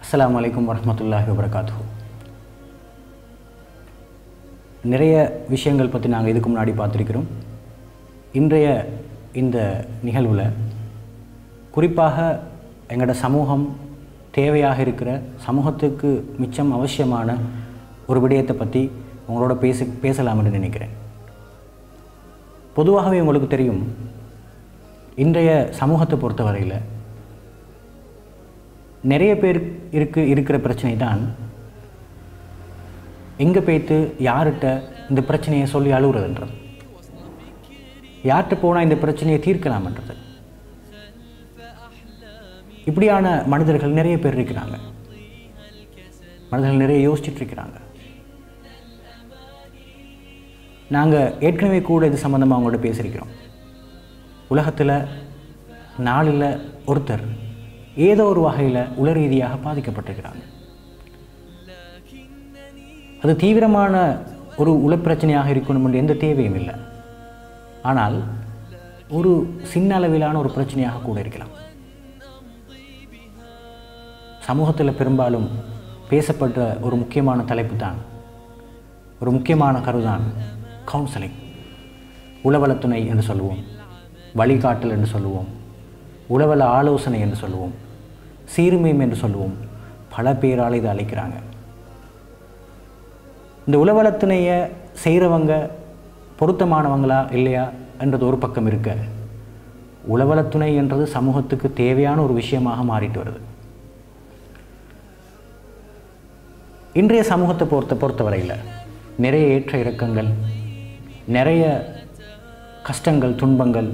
அஸ்ஸலாமு அலைக்கும் வரஹ்மத்துல்லாஹி வபரகாத்துஹு நிறைய விஷயங்கள் பற்றி நாங்கள் இதுக்கு முன்னாடி பார்த்துருக்கிறோம் இன்றைய இந்த நிகழ்வில் குறிப்பாக எங்களோட சமூகம் தேவையாக இருக்கிற சமூகத்துக்கு மிச்சம் அவசியமான ஒரு விடயத்தை பற்றி உங்களோட பேச பேசலாம் என்று நினைக்கிறேன் பொதுவாகவே உங்களுக்கு தெரியும் இன்றைய சமூகத்தை பொறுத்தவரையில் நிறைய பேர் இருக்கு இருக்கிற பிரச்சனை தான் எங்கே போய்த்து யார்கிட்ட இந்த பிரச்சனையை சொல்லி அழுகுறதுன்றது யார்கிட்ட போனால் இந்த பிரச்சனையை தீர்க்கலாம்ன்றது இப்படியான மனிதர்கள் நிறைய பேர் இருக்கிறாங்க மனிதர்கள் நிறைய யோசிச்சுட்டு இருக்கிறாங்க நாங்கள் ஏற்கனவே கூட இது சம்மந்தமாக அவங்களோட பேசியிருக்கிறோம் உலகத்தில் நாளில் ஒருத்தர் ஏதோ ஒரு வகையில் உள ரீதியாக பாதிக்கப்பட்டிருக்கிறாங்க அது தீவிரமான ஒரு உளப்பிரச்சனையாக இருக்கணும் என்று எந்த தேவையும் இல்லை ஆனால் ஒரு சின்ன அளவிலான ஒரு பிரச்சனையாக கூட இருக்கலாம் சமூகத்தில் பெரும்பாலும் பேசப்பட்ட ஒரு முக்கியமான தலைப்பு தான் ஒரு முக்கியமான கருதான் கவுன்சிலிங் உளவலத்துணை என்று சொல்லுவோம் வழிகாட்டல் என்று சொல்லுவோம் உளவல ஆலோசனை என்று சொல்லுவோம் சீர்மையம் என்று சொல்லுவோம் பல பேரால் இதை அழைக்கிறாங்க இந்த உளவலத்தினைய செய்கிறவங்க பொருத்தமானவங்களா இல்லையா என்றது ஒரு பக்கம் இருக்க உளவலத்துணை என்றது சமூகத்துக்கு தேவையான ஒரு விஷயமாக மாறிட்டு வருது இன்றைய சமூகத்தை பொறுத்த பொறுத்தவரையில் நிறைய ஏற்ற இறக்கங்கள் நிறைய கஷ்டங்கள் துன்பங்கள்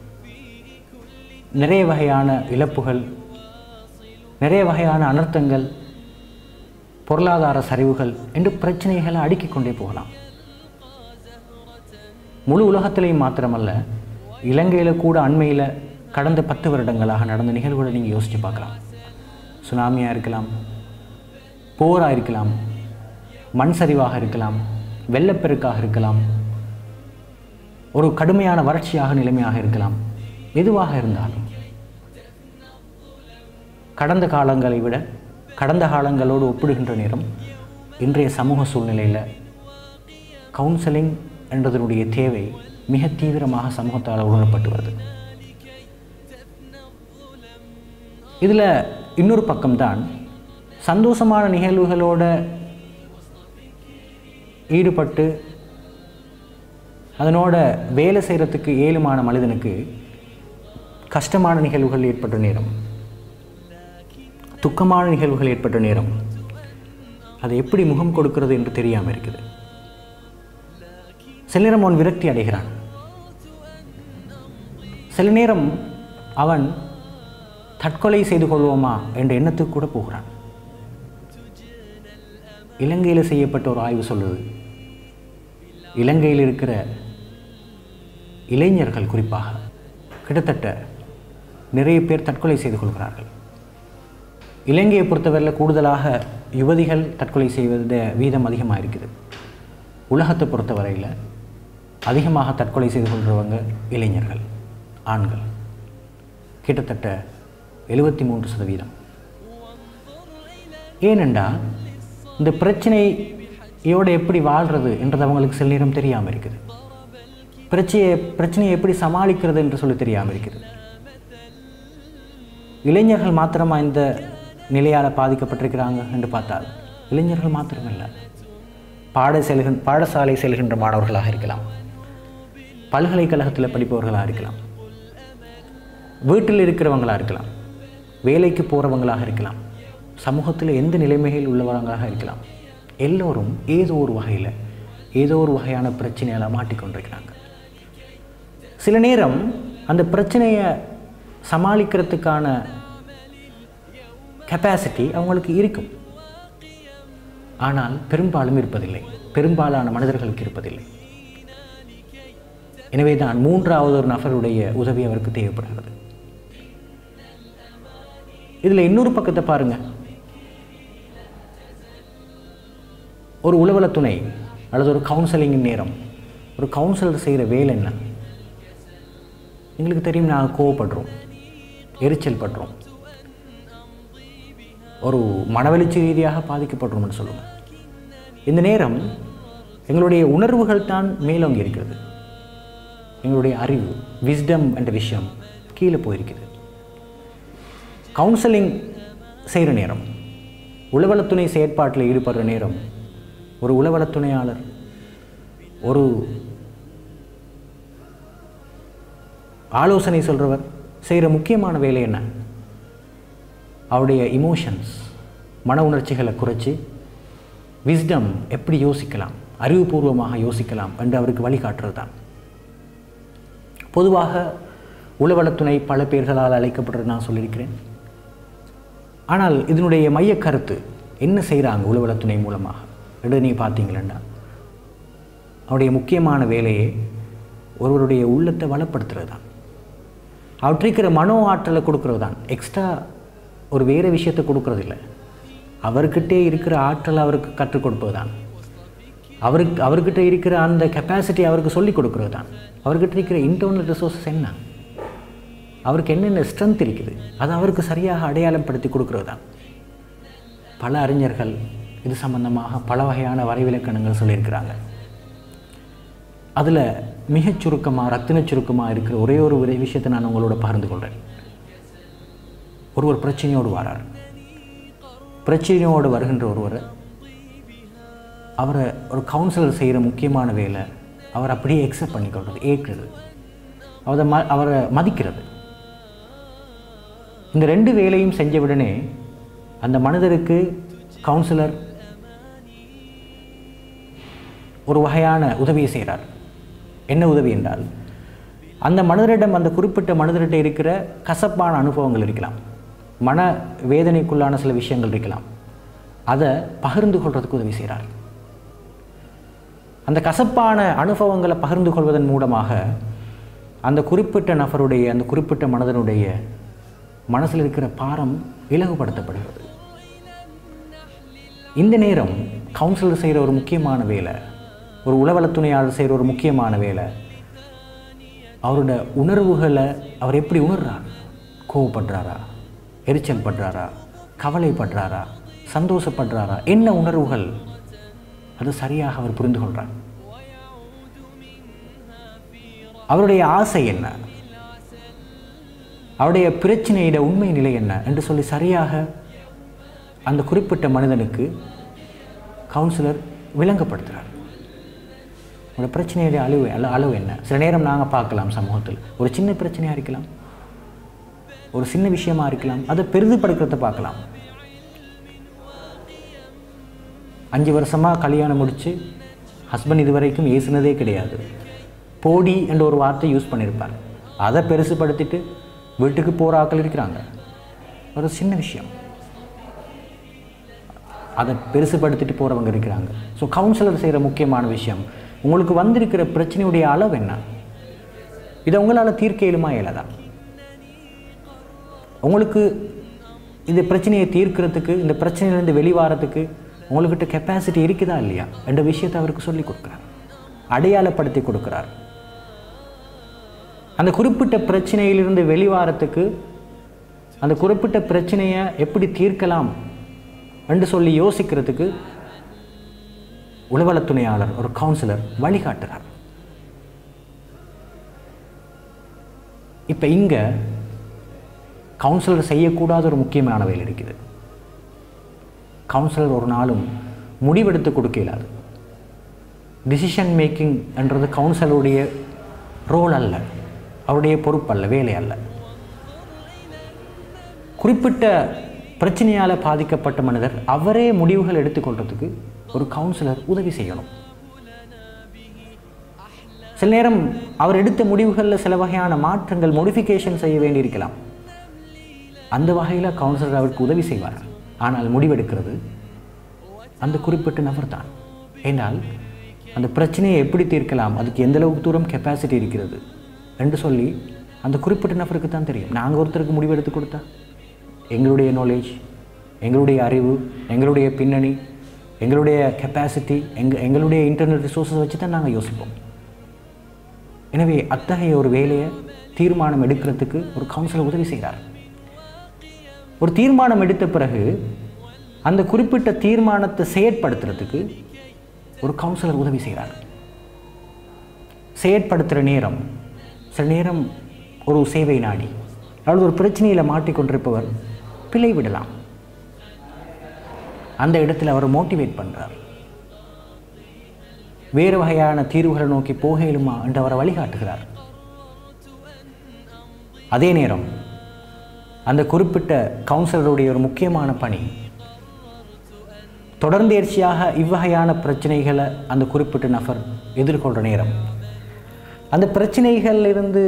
நிறைய வகையான இழப்புகள் நிறைய வகையான அனர்த்தங்கள் பொருளாதார சரிவுகள் என்று பிரச்சனைகளை அடுக்கிக் கொண்டே போகலாம் முழு உலகத்திலையும் மாத்திரமல்ல இலங்கையில் கூட அண்மையில் கடந்த பத்து வருடங்களாக நடந்த நிகழ்வுகளை நீங்கள் யோசித்து பார்க்கலாம் சுனாமியாக இருக்கலாம் போராக இருக்கலாம் மண் சரிவாக இருக்கலாம் வெள்ளப்பெருக்காக இருக்கலாம் ஒரு கடுமையான வறட்சியாக நிலைமையாக இருக்கலாம் எதுவாக இருந்தாலும் கடந்த காலங்களை விட கடந்த காலங்களோடு ஒப்பிடுகின்ற நேரம் இன்றைய சமூக சூழ்நிலையில் கவுன்சிலிங் என்றதனுடைய தேவை மிக தீவிரமாக சமூகத்தால் உணரப்பட்டு வருது இதில் இன்னொரு பக்கம்தான் சந்தோஷமான நிகழ்வுகளோட ஈடுபட்டு அதனோட வேலை செய்கிறதுக்கு ஏழுமான மனிதனுக்கு கஷ்டமான நிகழ்வுகள் ஏற்பட்ட நேரம் துக்கமான நிகழ்வுகள் ஏற்பட்ட நேரம் அதை எப்படி முகம் கொடுக்கிறது என்று தெரியாமல் இருக்குது சில நேரம் அவன் விரக்தி அடைகிறான் சில நேரம் அவன் தற்கொலை செய்து கொள்வோமா என்ற எண்ணத்துக்கு கூட போகிறான் இலங்கையில் செய்யப்பட்ட ஒரு ஆய்வு சொல்லுது இலங்கையில் இருக்கிற இளைஞர்கள் குறிப்பாக கிட்டத்தட்ட நிறைய பேர் தற்கொலை செய்து கொள்கிறார்கள் இலங்கையை பொறுத்தவரையில் கூடுதலாக யுவதிகள் தற்கொலை செய்வத வீதம் அதிகமாக இருக்குது உலகத்தை பொறுத்தவரையில் அதிகமாக தற்கொலை செய்து கொள்கிறவங்க இளைஞர்கள் ஆண்கள் கிட்டத்தட்ட எழுபத்தி மூன்று சதவீதம் ஏனென்றால் இந்த பிரச்சனையோடு எப்படி வாழ்கிறது என்றது அவங்களுக்கு சில நேரம் தெரியாமல் இருக்குது பிரச்சனையை பிரச்சனையை எப்படி சமாளிக்கிறது என்று சொல்லி தெரியாமல் இருக்குது இளைஞர்கள் மாத்திரமா இந்த நிலையால் பாதிக்கப்பட்டிருக்கிறாங்க என்று பார்த்தால் இளைஞர்கள் மாத்திரமில்லை பாட செல்கின் பாடசாலை செல்கின்ற மாணவர்களாக இருக்கலாம் பல்கலைக்கழகத்தில் படிப்பவர்களாக இருக்கலாம் வீட்டில் இருக்கிறவங்களாக இருக்கலாம் வேலைக்கு போகிறவங்களாக இருக்கலாம் சமூகத்தில் எந்த நிலைமையில் உள்ளவங்களாக இருக்கலாம் எல்லோரும் ஏதோ ஒரு வகையில் ஏதோ ஒரு வகையான பிரச்சனையால் மாட்டிக்கொண்டிருக்கிறாங்க சில நேரம் அந்த பிரச்சனையை சமாளிக்கிறதுக்கான கெப்பாசிட்டி அவங்களுக்கு இருக்கும் ஆனால் பெரும்பாலும் இருப்பதில்லை பெரும்பாலான மனிதர்களுக்கு இருப்பதில்லை எனவே தான் மூன்றாவது ஒரு நபருடைய உதவி அவருக்கு தேவைப்படுகிறது இதில் இன்னொரு பக்கத்தை பாருங்க ஒரு உளவல துணை அல்லது ஒரு கவுன்சிலிங்கின் நேரம் ஒரு கவுன்சிலர் செய்கிற வேலை என்ன எங்களுக்கு தெரியும் நாங்கள் கோவப்படுறோம் எரிச்சல் படுறோம் ஒரு மனவெழுச்சி ரீதியாக பாதிக்கப்படுறோம்னு சொல்லுவோம் இந்த நேரம் எங்களுடைய உணர்வுகள் தான் மேலோங்கி இருக்கிறது எங்களுடைய அறிவு விஸ்டம் என்ற விஷயம் கீழே போயிருக்குது கவுன்சிலிங் செய்கிற நேரம் உளவளத்துணை செயற்பாட்டில் ஈடுபடுற நேரம் ஒரு உளவளத்துணையாளர் ஒரு ஆலோசனை சொல்கிறவர் செய்கிற முக்கியமான வேலை என்ன அவருடைய இமோஷன்ஸ் மன உணர்ச்சிகளை குறைச்சி விஸ்டம் எப்படி யோசிக்கலாம் அறிவுபூர்வமாக யோசிக்கலாம் என்று அவருக்கு வழிகாட்டுறது தான் பொதுவாக உளவளத்துணை பல பேர்களால் அழைக்கப்படுறது நான் சொல்லியிருக்கிறேன் ஆனால் இதனுடைய மைய கருத்து என்ன செய்கிறாங்க உளவளத்துணை மூலமாக என்று நீங்கள் பார்த்தீங்களா அவருடைய முக்கியமான வேலையே ஒருவருடைய உள்ளத்தை வளப்படுத்துறது தான் அவற்றிருக்கிற மனோ ஆற்றலை கொடுக்கறது தான் எக்ஸ்ட்ரா ஒரு வேறு விஷயத்தை கொடுக்கறது இல்லை அவர்கிட்டே இருக்கிற ஆற்றலை அவருக்கு கற்றுக் கொடுப்பது தான் அவருக்கு அவர்கிட்ட இருக்கிற அந்த கெப்பாசிட்டி அவருக்கு சொல்லிக் கொடுக்கறது தான் அவர்கிட்ட இருக்கிற இன்டர்னல் ரிசோர்ஸஸ் என்ன அவருக்கு என்னென்ன ஸ்ட்ரென்த் இருக்குது அது அவருக்கு சரியாக அடையாளம் படுத்தி கொடுக்கறது தான் பல அறிஞர்கள் இது சம்பந்தமாக பல வகையான வரைவிலக்கணங்கள் சொல்லியிருக்கிறாங்க அதில் மிகச் சுருக்கமாக ரத்தின சுருக்கமாக இருக்கிற ஒரே ஒரு விரை- விஷயத்தை நான் உங்களோட பகிர்ந்து கொள்கிறேன் ஒருவர் பிரச்சனையோடு வரார் பிரச்சனையோடு வருகின்ற ஒருவர் அவரை ஒரு கவுன்சிலர் செய்கிற முக்கியமான வேலை அவர் அப்படியே எக்ஸப்ட் பண்ணிக்கொள்றது ஏற்கிறது அவரை ம அவரை மதிக்கிறது இந்த ரெண்டு வேலையும் செஞ்ச உடனே அந்த மனிதருக்கு கவுன்சிலர் ஒரு வகையான உதவியை செய்கிறார் என்ன உதவி என்றால் அந்த மனிதரிடம் அந்த குறிப்பிட்ட மனிதர்கிட்ட இருக்கிற கசப்பான அனுபவங்கள் இருக்கலாம் மன வேதனைக்குள்ளான சில விஷயங்கள் இருக்கலாம் அதை பகிர்ந்து கொள்றதுக்கு உதவி செய்கிறார் அந்த கசப்பான அனுபவங்களை பகிர்ந்து கொள்வதன் மூலமாக அந்த குறிப்பிட்ட நபருடைய அந்த குறிப்பிட்ட மனிதனுடைய மனசில் இருக்கிற பாரம் இலகுபடுத்தப்படுகிறது இந்த நேரம் கவுன்சிலர் செய்கிற ஒரு முக்கியமான வேலை ஒரு உளவளத் துணையாளர் செய்கிற ஒரு முக்கியமான வேலை அவரோட உணர்வுகளை அவர் எப்படி உணர்றார் கோவப்படுறாரா எரிச்சல் படுறாரா கவலைப்படுறாரா சந்தோஷப்படுறாரா என்ன உணர்வுகள் அது சரியாக அவர் புரிந்து கொள்றார் அவருடைய ஆசை என்ன அவருடைய பிரச்சனையிட உண்மை நிலை என்ன என்று சொல்லி சரியாக அந்த குறிப்பிட்ட மனிதனுக்கு கவுன்சிலர் விளங்கப்படுத்துகிறார் உங்களோட பிரச்சனையுடைய அளவு அள- அளவு என்ன சில நேரம் நாங்கள் பார்க்கலாம் சமூகத்தில் ஒரு சின்ன பிரச்சனையாக இருக்கலாம் ஒரு சின்ன விஷயமா இருக்கலாம் அதை பெரிதுபடுக்கிறத பார்க்கலாம் அஞ்சு வருஷமாக கல்யாணம் முடித்து ஹஸ்பண்ட் இது வரைக்கும் ஏசுனதே கிடையாது போடி என்ற ஒரு வார்த்தை யூஸ் பண்ணியிருப்பார் அதை பெருசுபடுத்திட்டு வீட்டுக்கு போகிற ஆட்கள் இருக்கிறாங்க ஒரு சின்ன விஷயம் அதை பெருசுபடுத்திட்டு போகிறவங்க இருக்கிறாங்க ஸோ கவுன்சிலர் செய்கிற முக்கியமான விஷயம் உங்களுக்கு வந்திருக்கிற பிரச்சனையுடைய அளவு என்ன இதை உங்களால் தீர்க்க இயலுமா இயலாதா உங்களுக்கு இந்த பிரச்சனையை தீர்க்கிறதுக்கு இந்த பிரச்சனையிலேருந்து வெளிவாரத்துக்கு உங்கள்கிட்ட கெப்பாசிட்டி இருக்குதா இல்லையா என்ற விஷயத்தை அவருக்கு சொல்லி கொடுக்குறார் அடையாளப்படுத்தி கொடுக்குறார் அந்த குறிப்பிட்ட பிரச்சனையிலிருந்து வெளிவாரத்துக்கு அந்த குறிப்பிட்ட பிரச்சனையை எப்படி தீர்க்கலாம் என்று சொல்லி யோசிக்கிறதுக்கு உளவளத் துணையாளர் ஒரு கவுன்சிலர் வழிகாட்டுறார் இப்போ இங்கே கவுன்சிலர் செய்யக்கூடாத ஒரு முக்கியமான வேலை இருக்குது கவுன்சிலர் ஒரு நாளும் முடிவெடுத்து கொடுக்க இயலாது டிசிஷன் மேக்கிங் என்றது கவுன்சிலருடைய ரோல் அல்ல அவருடைய பொறுப்பு அல்ல வேலை அல்ல குறிப்பிட்ட பிரச்சனையால் பாதிக்கப்பட்ட மனிதர் அவரே முடிவுகள் எடுத்துக்கொள்றதுக்கு ஒரு கவுன்சிலர் உதவி செய்யணும் சில நேரம் அவர் எடுத்த முடிவுகளில் சில வகையான மாற்றங்கள் மோடிஃபிகேஷன் செய்ய வேண்டியிருக்கலாம் அந்த வகையில் கவுன்சிலர் அவருக்கு உதவி செய்வார் ஆனால் முடிவெடுக்கிறது அந்த குறிப்பிட்ட நபர் தான் ஏனால் அந்த பிரச்சனையை எப்படி தீர்க்கலாம் அதுக்கு எந்த அளவுக்கு தூரம் கெப்பாசிட்டி இருக்கிறது என்று சொல்லி அந்த குறிப்பிட்ட நபருக்கு தான் தெரியும் நாங்கள் ஒருத்தருக்கு முடிவெடுத்து கொடுத்தா எங்களுடைய நாலேஜ் எங்களுடைய அறிவு எங்களுடைய பின்னணி எங்களுடைய கெப்பாசிட்டி எங்க எங்களுடைய இன்டர்னல் ரிசோர்ஸஸ் வச்சு தான் நாங்கள் யோசிப்போம் எனவே அத்தகைய ஒரு வேலையை தீர்மானம் எடுக்கிறதுக்கு ஒரு கவுன்சிலர் உதவி செய்கிறார் ஒரு தீர்மானம் எடுத்த பிறகு அந்த குறிப்பிட்ட தீர்மானத்தை செயற்படுத்துறதுக்கு ஒரு கவுன்சிலர் உதவி செய்கிறார் செயற்படுத்துகிற நேரம் சில நேரம் ஒரு சேவை நாடி அல்லது ஒரு பிரச்சனையில் மாட்டிக்கொண்டிருப்பவர் பிழை விடலாம் அந்த இடத்துல அவர் மோட்டிவேட் பண்ணுறார் வேறு வகையான தீர்வுகளை நோக்கி போக இயலுமா என்று அவரை வழிகாட்டுகிறார் அதே நேரம் அந்த குறிப்பிட்ட கவுன்சிலருடைய ஒரு முக்கியமான பணி தொடர்ந்தேர்ச்சியாக இவ்வகையான பிரச்சனைகளை அந்த குறிப்பிட்ட நபர் எதிர்கொள்கிற நேரம் அந்த பிரச்சனைகளிலிருந்து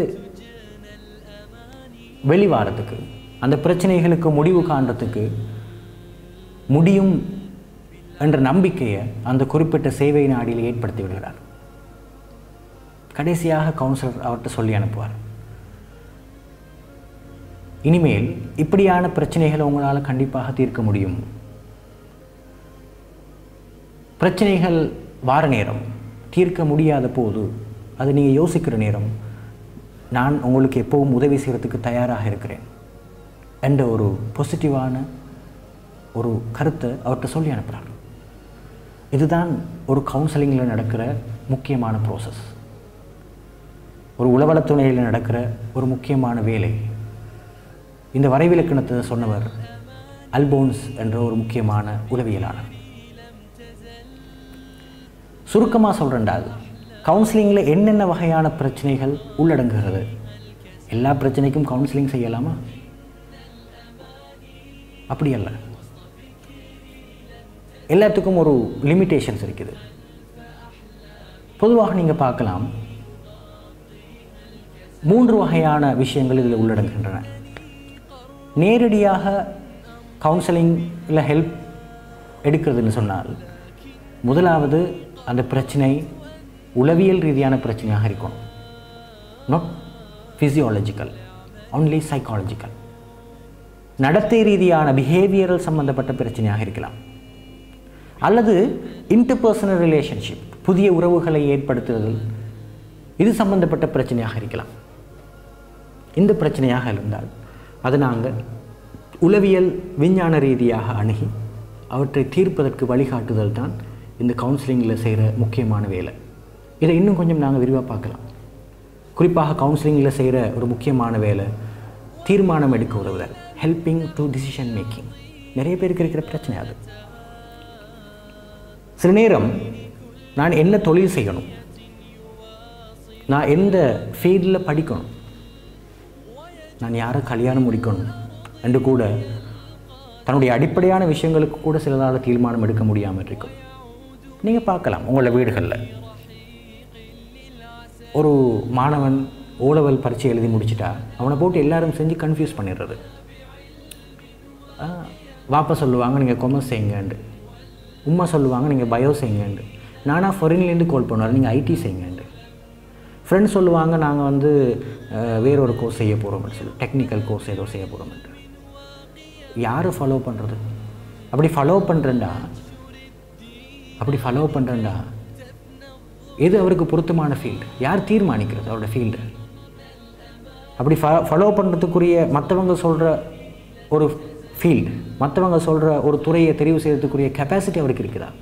வெளிவாரத்துக்கு அந்த பிரச்சனைகளுக்கு முடிவு காண்றதுக்கு முடியும் என்ற நம்பிக்கையை அந்த குறிப்பிட்ட சேவை நாடியில் ஏற்படுத்தி விடுகிறார் கடைசியாக கவுன்சிலர் அவர்கிட்ட சொல்லி அனுப்புவார் இனிமேல் இப்படியான பிரச்சனைகளை உங்களால் கண்டிப்பாக தீர்க்க முடியும் பிரச்சனைகள் வார நேரம் தீர்க்க முடியாத போது அது நீங்கள் யோசிக்கிற நேரம் நான் உங்களுக்கு எப்பவும் உதவி செய்கிறதுக்கு தயாராக இருக்கிறேன் என்ற ஒரு பாசிட்டிவான ஒரு கருத்தை அவர்கிட்ட சொல்லி அனுப்புகிறார் இதுதான் ஒரு கவுன்சிலிங்கில் நடக்கிற முக்கியமான ப்ரோசஸ் ஒரு உளவளத்துணையில் நடக்கிற ஒரு முக்கியமான வேலை இந்த வரைவிலக்கணத்தை சொன்னவர் அல்போன்ஸ் என்ற ஒரு முக்கியமான உளவியலாளர் சுருக்கமாக சொல்கிறேன்டால் கவுன்சிலிங்கில் என்னென்ன வகையான பிரச்சனைகள் உள்ளடங்குகிறது எல்லா பிரச்சனைக்கும் கவுன்சிலிங் செய்யலாமா அப்படி அல்ல எல்லாத்துக்கும் ஒரு லிமிட்டேஷன்ஸ் இருக்குது பொதுவாக நீங்கள் பார்க்கலாம் மூன்று வகையான விஷயங்கள் இதில் உள்ளடங்குகின்றன நேரடியாக கவுன்சிலிங்கில் ஹெல்ப் எடுக்கிறதுன்னு சொன்னால் முதலாவது அந்த பிரச்சனை உளவியல் ரீதியான பிரச்சனையாக இருக்கணும் நாட் ஃபிசியாலஜிக்கல் ஒன்லி சைக்காலஜிக்கல் நடத்தை ரீதியான பிஹேவியரல் சம்பந்தப்பட்ட பிரச்சனையாக இருக்கலாம் அல்லது இன்டர்பர்சனல் ரிலேஷன்ஷிப் புதிய உறவுகளை ஏற்படுத்துதல் இது சம்பந்தப்பட்ட பிரச்சனையாக இருக்கலாம் இந்த பிரச்சனையாக இருந்தால் அது நாங்கள் உளவியல் விஞ்ஞான ரீதியாக அணுகி அவற்றை தீர்ப்பதற்கு வழிகாட்டுதல் தான் இந்த கவுன்சிலிங்கில் செய்கிற முக்கியமான வேலை இதை இன்னும் கொஞ்சம் நாங்கள் விரிவாக பார்க்கலாம் குறிப்பாக கவுன்சிலிங்கில் செய்கிற ஒரு முக்கியமான வேலை தீர்மானம் எடுக்க உதவுதல் ஹெல்பிங் டு டிசிஷன் மேக்கிங் நிறைய பேருக்கு இருக்கிற பிரச்சனை அது சில நேரம் நான் என்ன தொழில் செய்யணும் நான் எந்த ஃபீல்டில் படிக்கணும் நான் யாரை கல்யாணம் முடிக்கணும் என்று கூட தன்னுடைய அடிப்படையான விஷயங்களுக்கு கூட சிலதால் தீர்மானம் எடுக்க முடியாமல் இருக்கும் நீங்கள் பார்க்கலாம் உங்களோட வீடுகளில் ஒரு மாணவன் ஓலவல் பரீட்சை எழுதி முடிச்சிட்டா அவனை போட்டு எல்லாரும் செஞ்சு கன்ஃபியூஸ் பண்ணிடுறது ஆ, வாப்பா சொல்லுவாங்க நீங்கள் கொமர்ஸ் செய்யுங்கண்டு உம்மா சொல்லுவாங்க நீங்கள் பயோ செய்யுங்கண்டு நானாக ஃபாரின்லேருந்து கால் பண்ணுவார் நீங்கள் ஐடி செய்யுங்கண்டு ஃப்ரெண்ட்ஸ் சொல்லுவாங்க நாங்கள் வந்து அஹ், வேற ஒரு கோர்ஸ் செய்ய போகிறோம்னு சொல்லி டெக்னிக்கல் கோர்ஸ் ஏதோ செய்ய போகிறோம்ட்டு யார் ஃபாலோ பண்ணுறது அப்படி ஃபாலோ பண்ணுறேன்டா அப்படி ஃபாலோ பண்ணுறேன்டா எது அவருக்கு பொருத்தமான ஃபீல்டு யார் தீர்மானிக்கிறது அவரோட ஃபீல்டு அப்படி ஃபாலோ பண்ணுறதுக்குரிய மற்றவங்க சொல்கிற ஒரு ஃபீல்டு மற்றவங்க சொல்கிற ஒரு துறையை தெரிவு செய்யறதுக்குரிய கெப்பாசிட்டி அவருக்கு இருக்குதா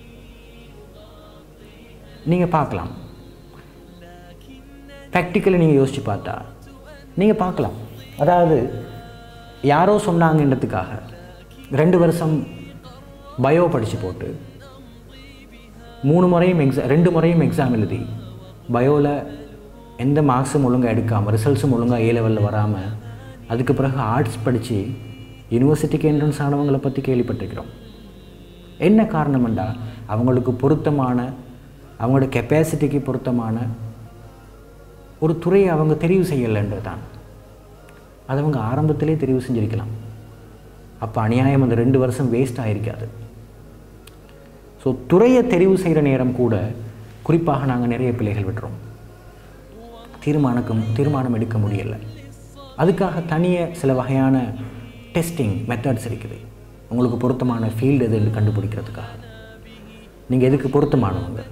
நீங்கள் பார்க்கலாம் ப்ராக்டிக்கலி நீங்கள் யோசித்து பார்த்தா நீங்கள் பார்க்கலாம் அதாவது யாரோ சொன்னாங்கன்றதுக்காக ரெண்டு வருஷம் பயோ படித்து போட்டு மூணு முறையும் எக்ஸா ரெண்டு முறையும் எக்ஸாம் எழுதி பயோவில் எந்த மார்க்ஸும் ஒழுங்காக எடுக்காமல் ரிசல்ட்ஸும் ஒழுங்காக ஏ லெவலில் வராமல் அதுக்கு பிறகு ஆர்ட்ஸ் படித்து யூனிவர்சிட்டிக்கு என்ட்ரன்ஸ் ஆனவங்களை பற்றி கேள்விப்பட்டிருக்கிறோம் என்ன காரணம்ண்டா அவங்களுக்கு பொருத்தமான அவங்களோட கெப்பாசிட்டிக்கு பொருத்தமான ஒரு துறையை அவங்க தெரிவு செய்யலைன்றது தான் அது அவங்க ஆரம்பத்திலே தெரிவு செஞ்சிருக்கலாம் அப்போ அநியாயம் அந்த ரெண்டு வருஷம் வேஸ்ட் ஆகிருக்காது ஸோ துறையை தெரிவு செய்கிற நேரம் கூட குறிப்பாக நாங்கள் நிறைய பிள்ளைகள் விட்டுறோம் தீர்மானக்கும் தீர்மானம் எடுக்க முடியலை அதுக்காக தனியே சில வகையான டெஸ்டிங் மெத்தட்ஸ் இருக்குது உங்களுக்கு பொருத்தமான ஃபீல்டு எதுன்னு கண்டுபிடிக்கிறதுக்காக நீங்கள் எதுக்கு பொருத்தமானவங்க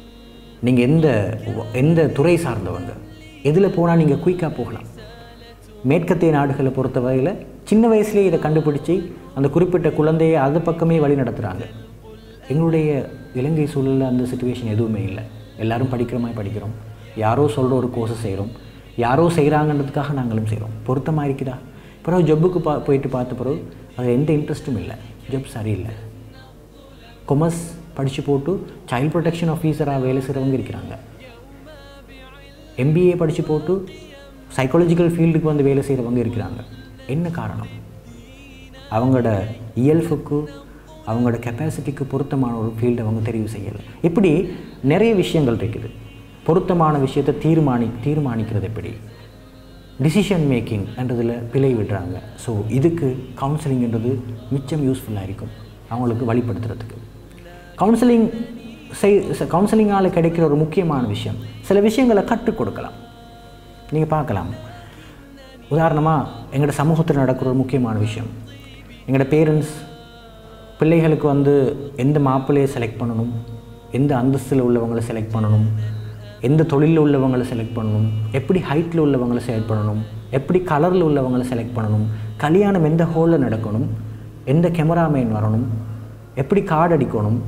நீங்கள் எந்த எந்த துறை சார்ந்தவங்க எதில் போனால் நீங்கள் குயிக்காக போகலாம் மேற்கத்திய நாடுகளை பொறுத்தவரையில் சின்ன வயசுலேயே இதை கண்டுபிடிச்சி அந்த குறிப்பிட்ட குழந்தையை அது பக்கமே வழி நடத்துகிறாங்க எங்களுடைய இலங்கை சூழலில் அந்த சுச்சுவேஷன் எதுவுமே இல்லை எல்லாரும் படிக்கிற மாதிரி படிக்கிறோம் யாரோ சொல்கிற ஒரு கோர்ஸை செய்கிறோம் யாரோ செய்கிறாங்கன்றதுக்காக நாங்களும் செய்கிறோம் பொருத்தமாக இருக்குதா பிறகு ஜப்புக்கு பா போயிட்டு பார்த்த பிறகு அது எந்த இன்ட்ரெஸ்ட்டும் இல்லை ஜப் சரியில்லை கொமர்ஸ் படித்து போட்டு சைல்ட் ப்ரொடெக்ஷன் ஆஃபீஸராக வேலை செய்கிறவங்க இருக்கிறாங்க எம்பிஏ படித்து போட்டு சைக்காலஜிக்கல் ஃபீல்டுக்கு வந்து வேலை செய்கிறவங்க இருக்கிறாங்க என்ன காரணம் அவங்களோட இயல்புக்கு அவங்களோட கெப்பாசிட்டிக்கு பொருத்தமான ஒரு ஃபீல்டை அவங்க தெரிவு செய்யலை இப்படி நிறைய விஷயங்கள் இருக்குது பொருத்தமான விஷயத்தை தீர்மானி தீர்மானிக்கிறது எப்படி டிசிஷன் மேக்கிங் என்றதில் பிழை விடுறாங்க ஸோ இதுக்கு கவுன்சிலிங்ன்றது மிச்சம் யூஸ்ஃபுல்லாக இருக்கும் அவங்களுக்கு வழிப்படுத்துறதுக்கு கவுன்சிலிங் செய் கவுன்சிலிங்கால் கிடைக்கிற ஒரு முக்கியமான விஷயம் சில விஷயங்களை கற்றுக் கொடுக்கலாம் நீங்கள் பார்க்கலாம் உதாரணமாக எங்களோட சமூகத்தில் நடக்கிற ஒரு முக்கியமான விஷயம் எங்களோட பேரண்ட்ஸ் பிள்ளைகளுக்கு வந்து எந்த மாப்பிள்ளையை செலக்ட் பண்ணணும் எந்த அந்தஸ்தில் உள்ளவங்களை செலக்ட் பண்ணணும் எந்த தொழிலில் உள்ளவங்களை செலக்ட் பண்ணணும் எப்படி ஹைட்டில் உள்ளவங்களை செலக்ட் பண்ணணும் எப்படி கலரில் உள்ளவங்களை செலக்ட் பண்ணணும் கல்யாணம் எந்த ஹோலில் நடக்கணும் எந்த கேமராமேன் வரணும் எப்படி கார்டு அடிக்கணும்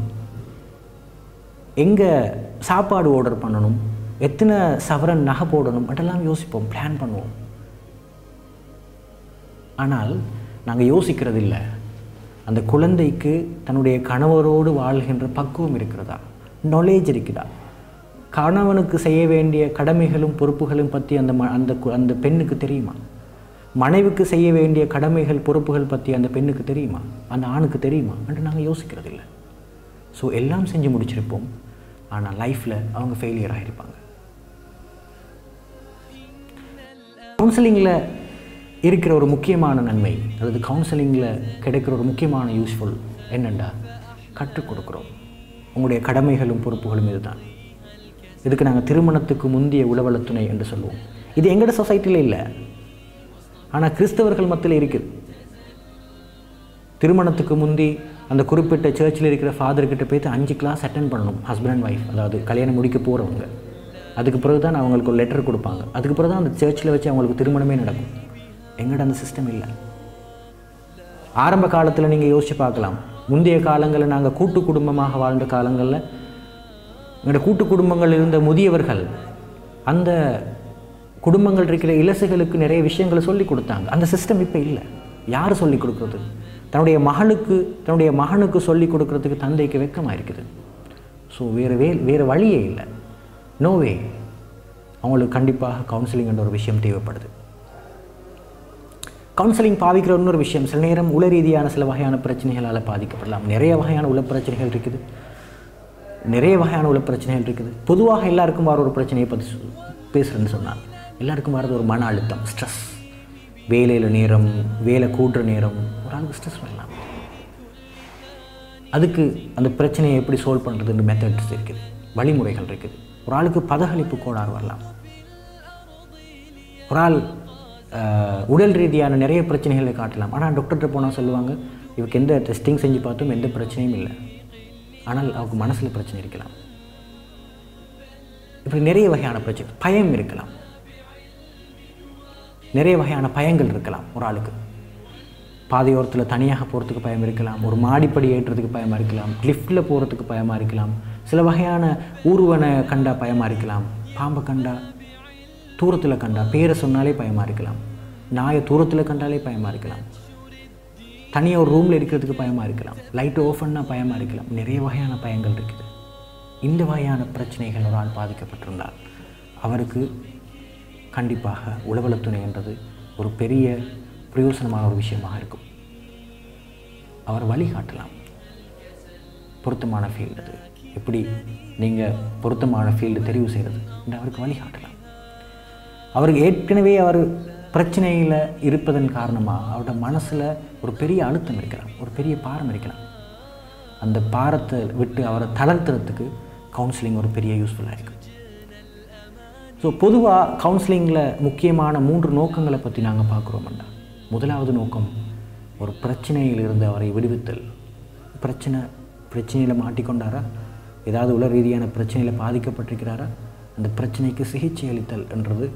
எங்கே சாப்பாடு ஆர்டர் பண்ணணும் எத்தனை சவரன் நகை போடணும் அதெல்லாம் யோசிப்போம் பிளான் பண்ணுவோம் ஆனால் நாங்கள் யோசிக்கிறது இல்லை அந்த குழந்தைக்கு தன்னுடைய கணவரோடு வாழ்கின்ற பக்குவம் இருக்கிறதா நாலேஜ் இருக்குதா கணவனுக்கு செய்ய வேண்டிய கடமைகளும் பொறுப்புகளும் பற்றி அந்த ம அந்த கு- அந்த பெண்ணுக்கு தெரியுமா மனைவிக்கு செய்ய வேண்டிய கடமைகள் பொறுப்புகள் பற்றி அந்த பெண்ணுக்கு தெரியுமா அந்த ஆணுக்கு தெரியுமா என்று நாங்கள் யோசிக்கிறது இல்லை ஸோ எல்லாம் செஞ்சு முடிச்சிருப்போம் ஆனால் லைஃப்பில் அவங்க ஃபெயிலியர் ஆகிருப்பாங்க கவுன்சிலிங்கில் இருக்கிற ஒரு முக்கியமான நன்மை அல்லது கவுன்சிலிங்கில் கிடைக்கிற ஒரு முக்கியமான யூஸ்ஃபுல் என்னென்னா கற்றுக் கொடுக்குறோம் உங்களுடைய கடமைகளும் பொறுப்புகளும் இதுதான் இதுக்கு நாங்கள் திருமணத்துக்கு முந்தைய உளவளத்துணை என்று சொல்லுவோம் இது எங்களோட சொசைட்டியில் இல்லை ஆனால் கிறிஸ்தவர்கள் மத்தியில் இருக்குது திருமணத்துக்கு முந்தி அந்த குறிப்பிட்ட சர்ச்சில் இருக்கிற ஃபாதர்கிட்ட போய்த்து அஞ்சு கிளாஸ் அட்டன் பண்ணணும் ஹஸ்பண்ட் அண்ட் ஒய்ஃப் அதாவது கல்யாணம் முடிக்க போகிறவங்க அதுக்கு பிறகு தான் அவங்களுக்கு ஒரு லெட்டர் கொடுப்பாங்க அதுக்கு பிறகு தான் அந்த சர்ச்சில் வச்சு அவங்களுக்கு திருமணமே நடக்கும் எங்கள்ட அந்த சிஸ்டம் இல்லை ஆரம்ப காலத்தில் நீங்கள் யோசிச்சு பார்க்கலாம் முந்தைய காலங்களில் நாங்கள் கூட்டு குடும்பமாக வாழ்ந்த காலங்களில் எங்களோட கூட்டு குடும்பங்கள் இருந்த முதியவர்கள் அந்த குடும்பங்கள் இருக்கிற இலசுகளுக்கு நிறைய விஷயங்களை சொல்லி கொடுத்தாங்க அந்த சிஸ்டம் இப்போ இல்லை யார் சொல்லி கொடுக்குறது தன்னுடைய மகளுக்கு தன்னுடைய மகனுக்கு சொல்லி கொடுக்கறதுக்கு தந்தைக்கு வெக்கமாக இருக்குது ஸோ வேறு வே வேறு வழியே இல்லை நோ வே அவங்களுக்கு கண்டிப்பாக கவுன்சிலிங்ன்ற ஒரு விஷயம் தேவைப்படுது கவுன்சிலிங் பாவிக்கிற இன்னொரு விஷயம் சில நேரம் உள ரீதியான சில வகையான பிரச்சனைகளால் பாதிக்கப்படலாம் நிறைய வகையான உள பிரச்சனைகள் இருக்குது நிறைய வகையான உள்ள பிரச்சனைகள் இருக்குது பொதுவாக எல்லாருக்கும் வர ஒரு பிரச்சனையை பற்றி சொ- பேசுகிறேன்னு சொன்னாங்க எல்லாருக்கும் வரது ஒரு மன அழுத்தம் ஸ்ட்ரெஸ் வேலையில் நேரம் வேலை கூட்டுற நேரம் ஒரு ஆளுக்கு ஸ்ட்ரெஸ் வரலாம் அதுக்கு அந்த பிரச்சனையை எப்படி சால்வ் பண்ணுறதுன்னு மெத்தட்ஸ் இருக்குது வழிமுறைகள் இருக்குது ஒரு ஆளுக்கு பதகளிப்பு கோளாறு வரலாம் ஒரு ஆள் அஹ், உடல் ரீதியான நிறைய பிரச்சனைகளை காட்டலாம் ஆனால் டாக்டர்கிட்ட போனால் சொல்லுவாங்க இவருக்கு எந்த டெஸ்டிங் செஞ்சு பார்த்தும் எந்த பிரச்சனையும் இல்லை ஆனால் அவருக்கு மனசில் பிரச்சனை இருக்கலாம் இப்படி நிறைய வகையான பிரச்சனை பயம் இருக்கலாம் நிறைய வகையான பயங்கள் இருக்கலாம் ஒரு ஆளுக்கு பாதையோரத்தில் தனியாக போகிறதுக்கு பயம் இருக்கலாம் ஒரு மாடிப்படி ஏற்றுறதுக்கு பயமாக இருக்கலாம் லிஃப்ட்டில் போகிறதுக்கு பயமாக இருக்கலாம் சில வகையான ஊர்வனை கண்டா பயமாக இருக்கலாம் பாம்பை கண்டா தூரத்தில் கண்டா பேரை சொன்னாலே பயமாக இருக்கலாம் நாயை தூரத்தில் கண்டாலே பயமாக இருக்கலாம் தனியாக ஒரு ரூமில் இருக்கிறதுக்கு பயமாக இருக்கலாம் லைட்டு ஆஃப் பண்ணால் பயமாக இருக்கலாம் நிறைய வகையான பயங்கள் இருக்குது இந்த வகையான பிரச்சனைகள் ஒரு ஆள் பாதிக்கப்பட்டிருந்தால் அவருக்கு கண்டிப்பாக உளவலத்துணை என்றது ஒரு பெரிய பிரயோசனமான ஒரு விஷயமாக இருக்கும் அவர் வழிகாட்டலாம் பொருத்தமான ஃபீல்டு அது எப்படி நீங்கள் பொருத்தமான ஃபீல்டு தெரிவு செய்கிறது என்று அவருக்கு வழிகாட்டலாம் அவருக்கு ஏற்கனவே அவர் பிரச்சனையில் இருப்பதன் காரணமாக அவரோட மனசில் ஒரு பெரிய அழுத்தம் இருக்கலாம் ஒரு பெரிய பாரம் இருக்கலாம் அந்த பாரத்தை விட்டு அவரை தளர்த்துறதுக்கு கவுன்சிலிங் ஒரு பெரிய யூஸ்ஃபுல்லாக இருக்கும் ஸோ பொதுவாக கவுன்சிலிங்கில் முக்கியமான மூன்று நோக்கங்களை பற்றி நாங்கள் பார்க்குறோம்டா முதலாவது நோக்கம் ஒரு பிரச்சனையிலிருந்து அவரை விடுவித்தல் பிரச்சனை பிரச்சனையில் மாட்டிக்கொண்டாரா ஏதாவது உள ரீதியான பிரச்சனையில் பாதிக்கப்பட்டிருக்கிறாரா அந்த பிரச்சனைக்கு சிகிச்சை அளித்தல் என்றது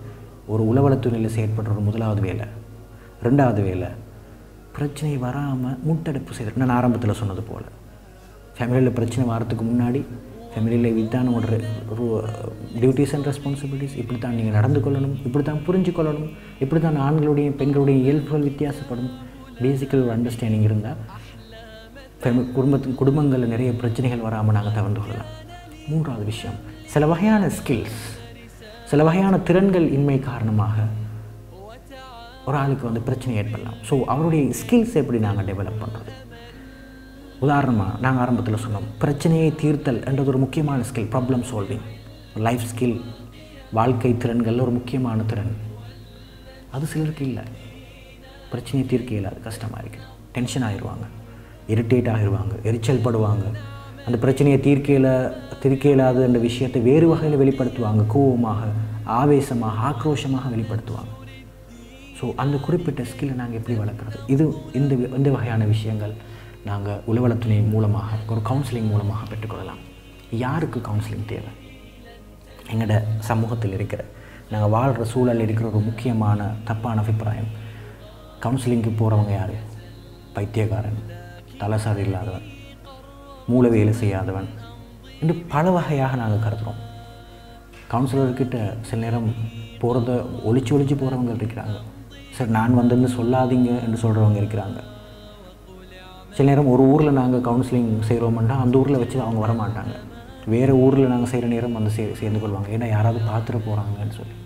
ஒரு உளவளத்துறையில் செயற்படுற ஒரு முதலாவது வேலை ரெண்டாவது வேலை பிரச்சனை வராமல் முட்டெடுப்பு செய்து நான் ஆரம்பத்தில் சொன்னது போல் ஃபேமிலியில் பிரச்சனை வரத்துக்கு முன்னாடி ஃபேமிலியில் இதுதான் ஒரு ஒரு டியூட்டிஸ் அண்ட் ரெஸ்பான்சிபிலிட்டிஸ் இப்படி தான் நீங்கள் நடந்து கொள்ளணும் இப்படி தான் புரிஞ்சு கொள்ளணும் இப்படி தான் ஆண்களுடைய பெண்களுடைய இயல்புகள் வித்தியாசப்படும் பேசிக்கல் ஒரு அண்டர்ஸ்டாண்டிங் இருந்தால் ஃபேமி குடும்பத்தின் குடும்பங்களில் நிறைய பிரச்சனைகள் வராமல் நாங்கள் தவிர்த்து கொள்ளலாம் மூன்றாவது விஷயம் சில வகையான ஸ்கில்ஸ் சில வகையான திறன்கள் இன்மை காரணமாக ஒரு ஆளுக்கு வந்து பிரச்சனை ஏற்படலாம் ஸோ அவருடைய ஸ்கில்ஸ் எப்படி நாங்கள் டெவலப் பண்ணுறது உதாரணமாக நாங்கள் ஆரம்பத்தில் சொன்னோம் பிரச்சனையை தீர்த்தல் என்றது ஒரு முக்கியமான skill problem solving life skill வாழ்க்கை திறன்கள் ஒரு முக்கியமான திறன் அது சிலருக்கு இல்லை பிரச்சனையை தீர்க்க இயலாது கஷ்டமாக இருக்குது டென்ஷன் ஆயிடுவாங்க இரிட்டேட் ஆகிடுவாங்க எரிச்சல் படுவாங்க அந்த பிரச்சனையை தீர்க்கையில் தீர்க்க இயலாது என்ற விஷயத்தை வேறு வகையில் வெளிப்படுத்துவாங்க கோபமாக ஆவேசமாக ஆக்ரோஷமாக வெளிப்படுத்துவாங்க ஸோ அந்த குறிப்பிட்ட ஸ்கில்லை நாங்கள் எப்படி வளர்க்குறது இது இந்த வி- இந்த வகையான விஷயங்கள் நாங்கள் உளவளத்துணை மூலமாக ஒரு கவுன்சிலிங் மூலமாக பெற்றுக்கொள்ளலாம் யாருக்கு கவுன்சிலிங் தேவை எங்களோட சமூகத்தில் இருக்கிற நாங்கள் வாழ்கிற சூழலில் இருக்கிற ஒரு முக்கியமான தப்பான அபிப்பிராயம் கவுன்சிலிங்க்கு போகிறவங்க யார் பைத்தியக்காரன் தலசாரி இல்லாதவன் மூளை வேலை செய்யாதவன் என்று பல வகையாக நாங்கள் கருதுகிறோம் கவுன்சிலர்கிட்ட சில நேரம் போகிறத ஒளிச்சு ஒளிச்சு போகிறவங்க இருக்கிறாங்க சரி நான் வந்தேன்னு சொல்லாதீங்க என்று சொல்கிறவங்க இருக்கிறாங்க சில நேரம் ஒரு ஊரில் நாங்கள் கவுன்சிலிங் செய்கிறோம்னா அந்த ஊரில் வச்சு அவங்க வர மாட்டாங்க வேறு ஊரில் நாங்கள் செய்கிற நேரம் வந்து சே சேர்ந்து கொள்வாங்க ஏன்னா யாராவது பார்த்துட போகிறாங்கன்னு சொல்லி